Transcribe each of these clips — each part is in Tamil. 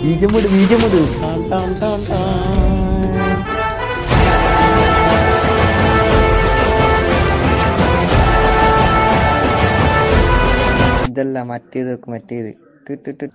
ബീജമുട് ബീജമുട് ടാൻ ടാൻ ടാൻ ടാൻ ഇതല്ല മറ്റേതൊക്കെ മറ്റേത് ട് ട് ട്.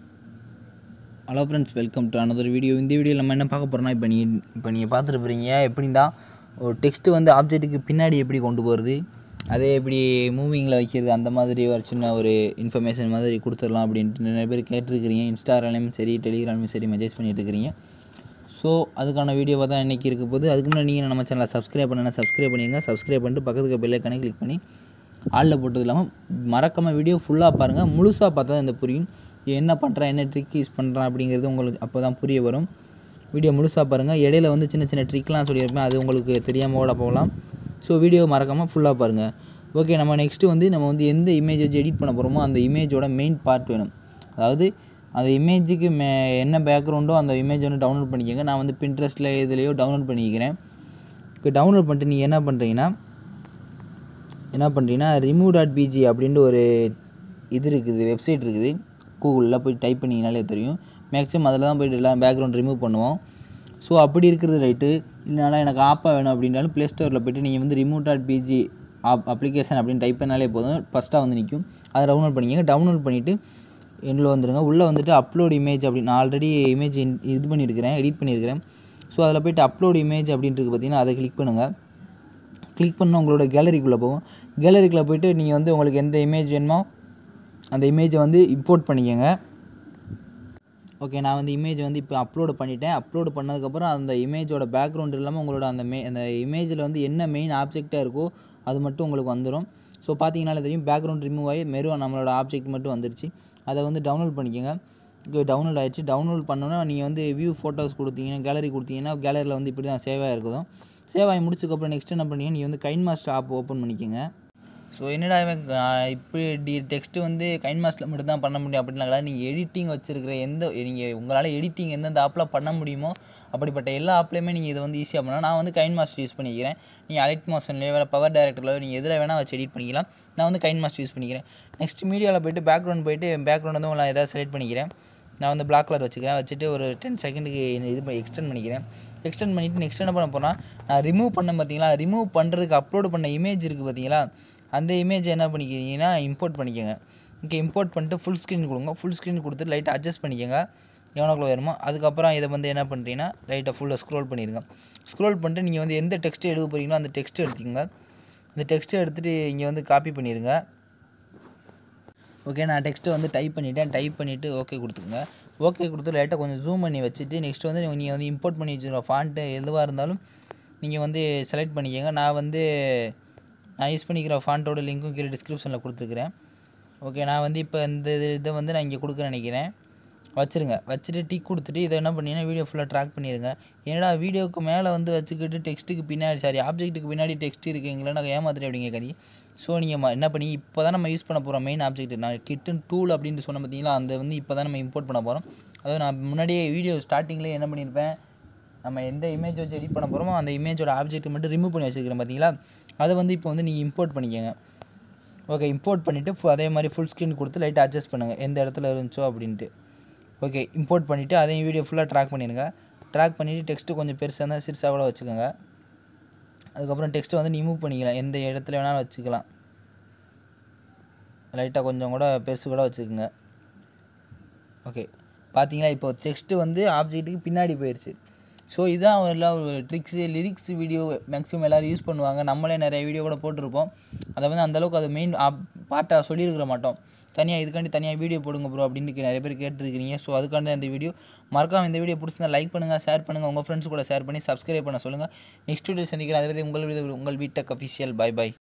Hello friends welcome to another video இந்த வீடியோவில் நம்ம என்ன பார்க்க போகிறோம்னா இப்போ நீங்கள் இப்போ நீங்கள் பார்த்துட்டு போகிறீங்க எப்படின்னா ஒரு டெக்ஸ்ட்டு வந்து ஆப்ஜெக்ட்டுக்கு பின்னாடி எப்படி கொண்டு போகிறது அதே எப்படி மூவிங்கில் வைக்கிறது அந்த மாதிரி ஒரு சின்ன ஒரு இன்ஃபர்மேஷன் மாதிரி கொடுத்துடலாம் அப்படின்ட்டு நிறைய பேர் கேட்டிருக்கிறீங்க இன்ஸ்டாகிராலையும் சரி டெலிகிராம்லையும் சரி மெசேஜ் பண்ணிட்டு இருக்கிறீங்க ஸோ அதுக்கான வீடியோவாக தான் இன்றைக்கி இருக்க போது அதுக்கு முன்னாடி நீங்கள் நம்ம சேனலை சப்ஸ்கிரைப் பண்ணனா சப்ஸ்கிரைப் பண்ணிங்க சப்ஸ்கிரைப் பண்ணிட்டு பக்கத்துக்கு பெல் ஐக்கானே கிளிக் பண்ணி ஆளில் போட்டது இல்லாமல் மறக்காமல் வீடியோ ஃபுல்லாக பாருங்கள் முழுசாக பார்த்தா தான் இந்த புரியும் என்ன பண்ணுறேன் என்ன ட்ரிக் யூஸ் பண்ணுறேன் அப்படிங்கிறது உங்களுக்கு அப்போ தான் புரிய வரும் வீடியோ முழுசாக பாருங்கள் இடையில வந்து சின்ன சின்ன ட்ரிக்லாம் சொல்லியிருப்பேன் அது உங்களுக்கு தெரியாமல் கூட போகலாம் ஸோ வீடியோ மறக்காமல் ஃபுல்லாக பாருங்கள் ஓகே நம்ம நெக்ஸ்ட்டு வந்து நம்ம வந்து எந்த இமேஜ் வச்சு எடிட் பண்ண போகிறோமோ அந்த இமேஜோட மெயின் பார்ட் வேணும் அதாவது அந்த இமேஜுக்கு மே என்ன பேக்ரவுண்டோ அந்த இமேஜ் வந்து டவுன்லோட் பண்ணிக்கோங்க நான் வந்து பின்ட்ரெஸ்ட்டில் இதுலேயோ டவுன்லோட் பண்ணிக்கிறேன் இப்போ டவுன்லோட் பண்ணிட்டு நீங்கள் என்ன பண்ணுறீங்கன்னா என்ன பண்ணுறீங்கன்னா ரிமூவ் டாட் பிஜி அப்படின்ட்டு ஒரு இது இருக்குது வெப்சைட் இருக்குது கூகுளில் போய் டைப் பண்ணிங்கனாலே தெரியும் மேக்ஸிமம் அதில் தான் போய்ட்டு எல்லாம் பேக்ரவுண்ட் ரிமூவ் பண்ணுவோம் ஸோ அப்படி இருக்கிறது ரைட்டு இல்லைனா எனக்கு ஆப்பாக வேணும் அப்படின்னாலும் ப்ளே ஸ்டோரில் போய்ட்டு நீங்கள் வந்து remove dot BG app application அப்படின்னு டைப் பண்ணாலே போதும் ஃபஸ்ட்டாக வந்து நிற்கும் அதை டவுன்லோட் பண்ணிக்கங்க டவுன்லோட் பண்ணிவிட்டு எண்ணில் வந்துடுங்க உள்ளே வந்துட்டு அப்லோட் இமேஜ் அப்படின்னு நான் ஆல்ரெடி இமேஜ் இது பண்ணியிருக்கிறேன் எடிட் பண்ணியிருக்கிறேன் ஸோ அதில் போய்ட்டு அப்லோட் இமேஜ் அப்படின்ட்டு பார்த்தீங்கன்னா அதை கிளிக் பண்ணுங்கள் கிளிக் பண்ண உங்களோட கேலரிக்குள்ளே போகும் கேலரிக்குள்ளே போயிட்டு நீங்கள் வந்து உங்களுக்கு எந்த இமேஜ் வேணுமோ அந்த இமேஜை வந்து இம்போர்ட் பண்ணிக்கோங்க ஓகே நான் வந்து இமேஜ் வந்து இப்போ அப்லோடு பண்ணிட்டேன் அப்லோடு பண்ணதுக்கப்புறம் அந்த இமேஜோட பேக்ரவுண்ட் இல்லாமல் உங்களோட அந்த மே அந்த இமேஜில் வந்து என்ன மெயின் ஆப்ஜெக்டாக இருக்கோ அது மட்டும் உங்களுக்கு வந்துடும் ஸோ பார்த்தீங்கனாலே தெரியும் பேக்ரவுண்ட் ரிமூவ் ஆகி மெருவா நம்மளோட ஆப்ஜெக்ட் மட்டும் வந்துருச்சு அதை வந்து டவுன்லோட் பண்ணிக்கோங்க இப்போ டவுன்லோட் ஆயிடுச்சு டவுன்லோட் பண்ணோன்னா நீங்கள் வந்து வியூ ஃபோட்டோஸ் கொடுத்தீங்கன்னா கேலரி கொடுத்தீங்கன்னா கேலரியில் வந்து இப்படி தான் சேவ் ஆகிருக்குதும் சேவ் ஆகி முடிச்சதுக்கப்புறம் நெக்ஸ்ட் என்ன பண்ணீங்க நீங்கள் வந்து கைன் மாஸ்டர் ஆப் ஓப்பன் பண்ணிக்கோங்க ஸோ என்னடா இவன் ஆஹ் இப்படி டி டெக்ஸ்ட்டு வந்து கைன் மாஸ்டில் மட்டும் தான் பண்ண முடியும் அப்படின்னாங்களா நீங்கள் எடிட்டிங் வச்சுருக்கிற எந்த நீங்கள் உங்களால் எடிட்டிங் எந்தெந்த ஆப்பில் பண்ண முடியுமோ அப்படிப்பட்ட எல்லா ஆப்லேயுமே நீங்கள் இதை வந்து ஈஸியாக பண்ணலாம் நான் வந்து கைன் மாஸ்டர் யூஸ் பண்ணிக்கிறேன் நீங்கள் அலைட் மோஷன்லேயோ வேறு பவர் டேரக்டரில் நீங்கள் எதில் வேணால் வச்சு எடிட் பண்ணிக்கலாம் நான் வந்து கைன் மாஸ்டர் யூஸ் பண்ணிக்கிறேன் நெக்ஸ்ட் மீடியாவில் போயிட்டு பேக்ரவுண்ட் போயிட்டு பேக்ரவுண்ட் வந்து நான் எதாவது செலக்ட் பண்ணிக்கிறேன் நான் வந்து பிளாக் கலர் வச்சுக்கிறேன் வச்சுட்டு ஒரு டென் செகண்டுக்கு இது எக்ஸ்டெண்ட் பண்ணிக்கிறேன் எக்ஸ்டெண்ட் பண்ணிவிட்டு நெக்ஸ்ட் என்ன பண்ண போனால் நான் ரிமூவ் பண்ண பார்த்தீங்களா ரிமூவ் பண்ணுறதுக்கு அப்லோட் பண்ண இமேஜ் இருக்குது பார்த்தீங்களா அந்த இமேஜ் என்ன பண்ணிக்கிறீங்கன்னா இம்போர்ட் பண்ணிக்கோங்க இங்கே இம்போர்ட் பண்ணிட்டு ஃபுல் ஸ்க்ரீன் கொடுங்க ஃபுல் ஸ்க்ரீன் கொடுத்துட்டு லைட்டாக அட்ஜஸ்ட் பண்ணிக்கோங்க எவ்வளோக்குள்ள வருமோ அதுக்கப்புறம் இதை வந்து என்ன பண்ணுறீங்கன்னா லைட்டாக ஃபுல்லாக ஸ்க்ரோல் பண்ணிடுங்க ஸ்க்ரோல் பண்ணிட்டு நீங்கள் வந்து எந்த டெக்ஸ்ட் எடுக்க போகிறீங்களோ அந்த டெக்ஸ்ட் எடுத்துக்கோங்க இந்த டெக்ஸ்ட்டை எடுத்துகிட்டு இங்கே வந்து காப்பி பண்ணிடுங்க ஓகே நான் டெக்ஸ்ட்டை வந்து டைப் பண்ணிவிட்டேன் டைப் பண்ணிவிட்டு ஓகே கொடுத்துக்கோங்க ஓகே கொடுத்து லைட்டாக கொஞ்சம் ஜூம் பண்ணி வச்சுட்டு நெக்ஸ்ட் வந்து நீங்கள் வந்து இம்போர்ட் பண்ணி வச்சுருக்க ஃபாண்ட்டு எதுவாக இருந்தாலும் நீங்கள் வந்து செலக்ட் பண்ணிக்கோங்க நான் வந்து நான் யூஸ் பண்ணிக்கிற ஃபாண்ட்டோட லிங்க்கும் கீழே டிஸ்கிரிப்ஷனில் கொடுத்துருக்குறேன் ஓகே நான் வந்து இப்போ இந்த இது- இதை வந்து நான் இங்கே கொடுக்குறேன் நினைக்கிறேன் வச்சுருங்க வச்சுட்டு டிக் கொடுத்துட்டு இதை என்ன பண்ணீங்கன்னா வீடியோ ஃபுல்லாக ட்ராக் பண்ணிடுங்க என்னடா வீடியோக்கு மேலே வந்து வச்சுக்கிட்டு டெக்ஸ்ட்டுக்கு பின்னாடி சாரி ஆப்ஜெக்ட்டுக்கு பின்னாடி டெக்ஸ்ட் இருக்குங்களா நான் ஏமாத்துறேன் அப்படிங்க கதி ஸோ நீங்கள் என்ன பண்ணி இப்போ தான் நம்ம யூஸ் பண்ண போகிறோம் மெயின் ஆப்ஜெக்ட் நான் கிட்டன் டூல் அப்படின்னு சொன்ன பார்த்தீங்களா அந்த வந்து இப்போ தான் நம்ம இம்போர்ட் பண்ண போகிறோம் அதாவது நான் முன்னாடியே வீடியோ ஸ்டார்டிங்லேயே என்ன பண்ணியிருப்பேன் நம்ம எந்த இமேஜ் வச்சு எடிட் பண்ண போகிறோமோ அந்த இமேஜோட ஆப்ஜெக்ட் மட்டும் ரிமூவ் பண்ணி வச்சுருக்கிறேன் பார்த்தீங்களா அதை வந்து இப்போ வந்து நீங்கள் இம்போர்ட் பண்ணிக்கோங்க ஓகே இம்போர்ட் பண்ணிவிட்டு அதே மாதிரி ஃபுல் ஸ்க்ரீன் கொடுத்து லைட்டாக அட்ஜஸ்ட் பண்ணுங்கள் எந்த இடத்துல இருந்துச்சோ அப்படின்ட்டு ஓகே இம்போர்ட் பண்ணிவிட்டு அதையும் வீடியோ ஃபுல்லாக ட்ராக் பண்ணிடுங்க ட்ராக் பண்ணிவிட்டு டெக்ஸ்ட்டு கொஞ்சம் பெருசாக இருந்தால் சிறுசாக கூட வச்சுக்கோங்க அதுக்கப்புறம் டெக்ஸ்ட்டை வந்து ரிமூவ் பண்ணிக்கலாம் எந்த இடத்துல வேணாலும் வச்சுக்கலாம் லைட்டாக கொஞ்சம் கூட பெருசு கூட வச்சுக்கோங்க ஓகே பார்த்தீங்களா இப்போ டெக்ஸ்ட்டு வந்து ஆப்ஜெக்ட்டுக்கு பின்னாடி போயிடுச்சு ஸோ இதான் எல்லாம் ஒரு ட்ரிக்ஸு லிரிக்ஸ் வீடியோ மேக்ஸிமம் எல்லோரும் யூஸ் பண்ணுவாங்க நம்மளே நிறைய வீடியோ கூட போட்டிருப்போம் அதை வந்து அந்தளவுக்கு அது மெயின் பார்ட்டாக சொல்லியிருக்கிற மாட்டோம் தனியாக இதுக்காண்டி தனியாக வீடியோ போடுங்க ப்ரோ அப்படின்னு நிறைய பேர் கேட்டிருக்கிறீங்க ஸோ அதுக்காண்டி இந்த வீடியோ மறக்காம இந்த வீடியோ பிடிச்சிருந்தா லைக் பண்ணுங்கள் ஷேர் பண்ணுங்கள் உங்கள் ஃப்ரெண்ட்ஸ் கூட ஷேர் பண்ணி சப்ஸ்கிரைப் பண்ண சொல்லுங்கள் நெக்ஸ்ட் வீடியோ சந்திக்கிறேன் அதுவரை உங்கள் வீடு உங்கள் வீட்டக் அஃபிஷியல் பை பை